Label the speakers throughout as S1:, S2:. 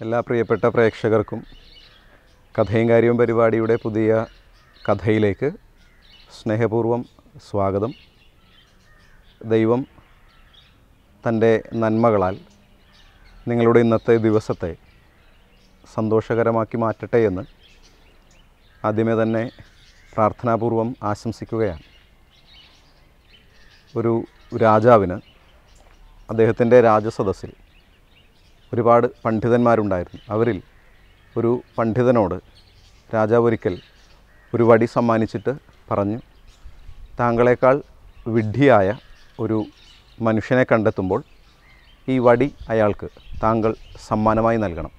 S1: എല്ലാ പ്രിയപ്പെട്ട പ്രേക്ഷകർക്കും കഥയും കാര്യവും പരിപാടിയുടെ പുതിയ കഥയിലേക്ക് സ്നേഹപൂർവം സ്വാഗതം ദൈവം തൻ്റെ നന്മകളാൽ നിങ്ങളുടെ ഇന്നത്തെ ദിവസത്തെ സന്തോഷകരമാക്കി മാറ്റട്ടെ എന്ന് ആദ്യമേ തന്നെ പ്രാർത്ഥനാപൂർവം ആശംസിക്കുകയാണ് ഒരു രാജാവിന് അദ്ദേഹത്തിൻ്റെ രാജസദസ്സിൽ ഒരുപാട് പണ്ഡിതന്മാരുണ്ടായിരുന്നു അവരിൽ ഒരു പണ്ഡിതനോട് രാജാവ് ഒരിക്കൽ ഒരു വടി സമ്മാനിച്ചിട്ട് പറഞ്ഞു താങ്കളെക്കാൾ വിഡ്ഢിയായ ഒരു മനുഷ്യനെ കണ്ടെത്തുമ്പോൾ ഈ വടി അയാൾക്ക് താങ്കൾ സമ്മാനമായി നൽകണം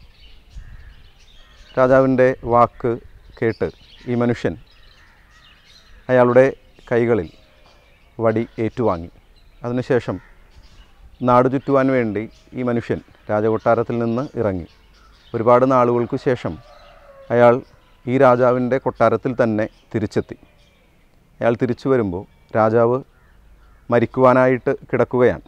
S1: രാജാവിൻ്റെ വാക്ക് കേട്ട് ഈ മനുഷ്യൻ അയാളുടെ കൈകളിൽ വടി ഏറ്റുവാങ്ങി അതിനുശേഷം നാട് ചുറ്റുവാൻ വേണ്ടി ഈ മനുഷ്യൻ രാജകൊട്ടാരത്തിൽ നിന്ന് ഇറങ്ങി ഒരുപാട് നാളുകൾക്ക് ശേഷം അയാൾ ഈ രാജാവിൻ്റെ കൊട്ടാരത്തിൽ തന്നെ തിരിച്ചെത്തി അയാൾ തിരിച്ചു വരുമ്പോൾ രാജാവ് മരിക്കുവാനായിട്ട് കിടക്കുകയാണ്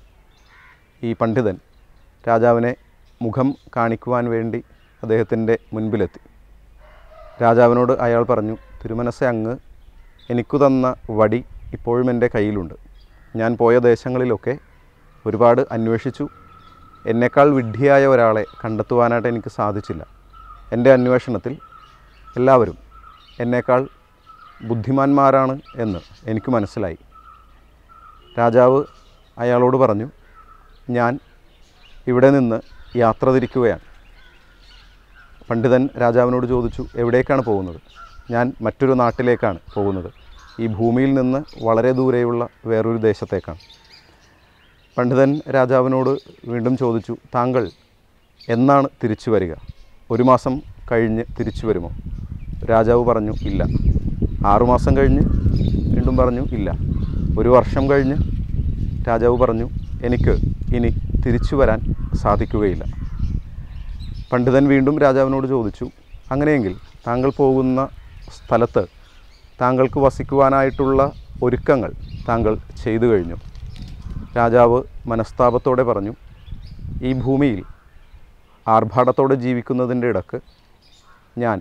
S1: ഈ പണ്ഡിതൻ രാജാവിനെ മുഖം കാണിക്കുവാൻ വേണ്ടി അദ്ദേഹത്തിൻ്റെ മുൻപിലെത്തി രാജാവിനോട് അയാൾ പറഞ്ഞു തിരുമനസ്സെ അങ്ങ് എനിക്കു തന്ന വടി ഇപ്പോഴും എൻ്റെ കയ്യിലുണ്ട് ഞാൻ പോയ ദേശങ്ങളിലൊക്കെ ഒരുപാട് അന്വേഷിച്ചു എന്നേക്കാൾ വിഡ്ഢിയായ ഒരാളെ കണ്ടെത്തുവാനായിട്ട് എനിക്ക് സാധിച്ചില്ല എൻ്റെ അന്വേഷണത്തിൽ എല്ലാവരും എന്നേക്കാൾ ബുദ്ധിമാന്മാരാണ് എന്ന് എനിക്ക് മനസ്സിലായി രാജാവ് അയാളോട് പറഞ്ഞു ഞാൻ ഇവിടെ നിന്ന് യാത്ര തിരിക്കുകയാണ് പണ്ഡിതൻ രാജാവിനോട് ചോദിച്ചു എവിടേക്കാണ് പോകുന്നത് ഞാൻ മറ്റൊരു നാട്ടിലേക്കാണ് പോകുന്നത് ഈ ഭൂമിയിൽ നിന്ന് വളരെ ദൂരെയുള്ള വേറൊരു ദേശത്തേക്കാണ് പണ്ഡിതൻ രാജാവിനോട് വീണ്ടും ചോദിച്ചു താങ്കൾ എന്നാണ് തിരിച്ചു വരിക ഒരു മാസം കഴിഞ്ഞ് തിരിച്ചു വരുമോ രാജാവ് പറഞ്ഞു ഇല്ല ആറുമാസം കഴിഞ്ഞ് വീണ്ടും പറഞ്ഞു ഇല്ല ഒരു വർഷം കഴിഞ്ഞ് രാജാവ് പറഞ്ഞു എനിക്ക് ഇനി തിരിച്ചു വരാൻ സാധിക്കുകയില്ല പണ്ഡിതൻ വീണ്ടും രാജാവിനോട് ചോദിച്ചു അങ്ങനെയെങ്കിൽ താങ്കൾ പോകുന്ന സ്ഥലത്ത് താങ്കൾക്ക് വസിക്കുവാനായിട്ടുള്ള ഒരുക്കങ്ങൾ താങ്കൾ ചെയ്തു കഴിഞ്ഞു രാജാവ് മനസ്താപത്തോടെ പറഞ്ഞു ഈ ഭൂമിയിൽ ആർഭാടത്തോടെ ജീവിക്കുന്നതിൻ്റെ ഇടക്ക് ഞാൻ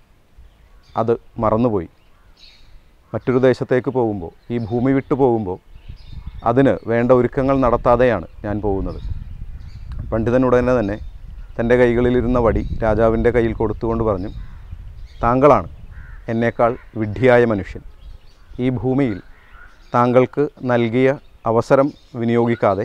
S1: അത് മറന്നുപോയി മറ്റൊരു ദേശത്തേക്ക് പോകുമ്പോൾ ഈ ഭൂമി വിട്ടു പോകുമ്പോൾ അതിന് വേണ്ട ഒരുക്കങ്ങൾ നടത്താതെയാണ് ഞാൻ പോകുന്നത് പണ്ഡിതൻ ഉടനെ തന്നെ തൻ്റെ കൈകളിലിരുന്ന വടി രാജാവിൻ്റെ കയ്യിൽ കൊടുത്തുകൊണ്ട് പറഞ്ഞു താങ്കളാണ് എന്നേക്കാൾ വിഡ്ഢിയായ മനുഷ്യൻ ഈ ഭൂമിയിൽ താങ്കൾക്ക് നൽകിയ അവസരം വിനിയോഗിക്കാതെ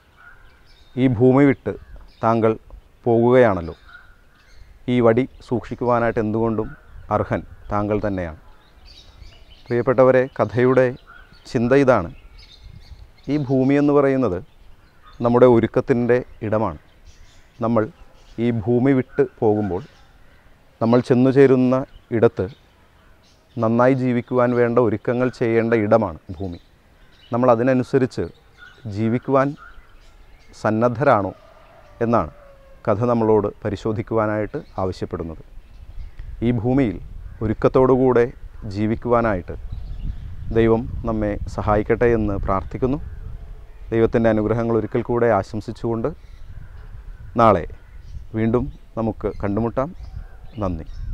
S1: ഈ ഭൂമി വിട്ട് താങ്കൾ പോകുകയാണല്ലോ ഈ വടി സൂക്ഷിക്കുവാനായിട്ട് എന്തുകൊണ്ടും അർഹൻ താങ്കൾ തന്നെയാണ് പ്രിയപ്പെട്ടവരെ കഥയുടെ ചിന്ത ഇതാണ് ഈ ഭൂമി എന്ന് പറയുന്നത് നമ്മുടെ ഒരുക്കത്തിൻ്റെ ഇടമാണ് നമ്മൾ ഈ ഭൂമി വിട്ട് പോകുമ്പോൾ നമ്മൾ ചെന്നു ചേരുന്ന ഇടത്ത് നന്നായി ജീവിക്കുവാൻ വേണ്ട ഒരുക്കങ്ങൾ ചെയ്യേണ്ട ഇടമാണ് ഭൂമി നമ്മൾ അതിനനുസരിച്ച് ജീവിക്കുവാൻ സന്നദ്ധരാണോ എന്നാണ് കഥ നമ്മളോട് പരിശോധിക്കുവാനായിട്ട് ആവശ്യപ്പെടുന്നത് ഈ ഭൂമിയിൽ ഒരുക്കത്തോടുകൂടെ ജീവിക്കുവാനായിട്ട് ദൈവം നമ്മെ സഹായിക്കട്ടെ എന്ന് പ്രാർത്ഥിക്കുന്നു ദൈവത്തിൻ്റെ അനുഗ്രഹങ്ങൾ ഒരിക്കൽ കൂടെ ആശംസിച്ചുകൊണ്ട് നാളെ വീണ്ടും നമുക്ക് കണ്ടുമുട്ടാം നന്ദി